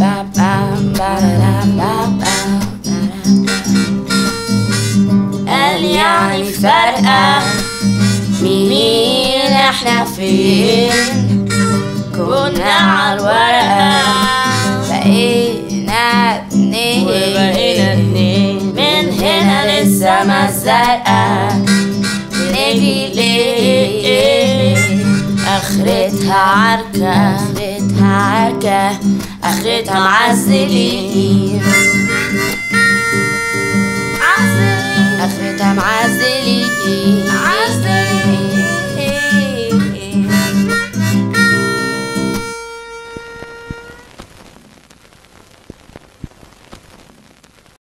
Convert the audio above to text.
ba bam ba da da ba bam قال يعني فارقة مين احنا فين كنا على الورقة بقينا اتنين وبقينا اتنين من هنا للسما الزرقاء نجي ليه اخرتها عركة اخرتها عركة اخرتها معزلين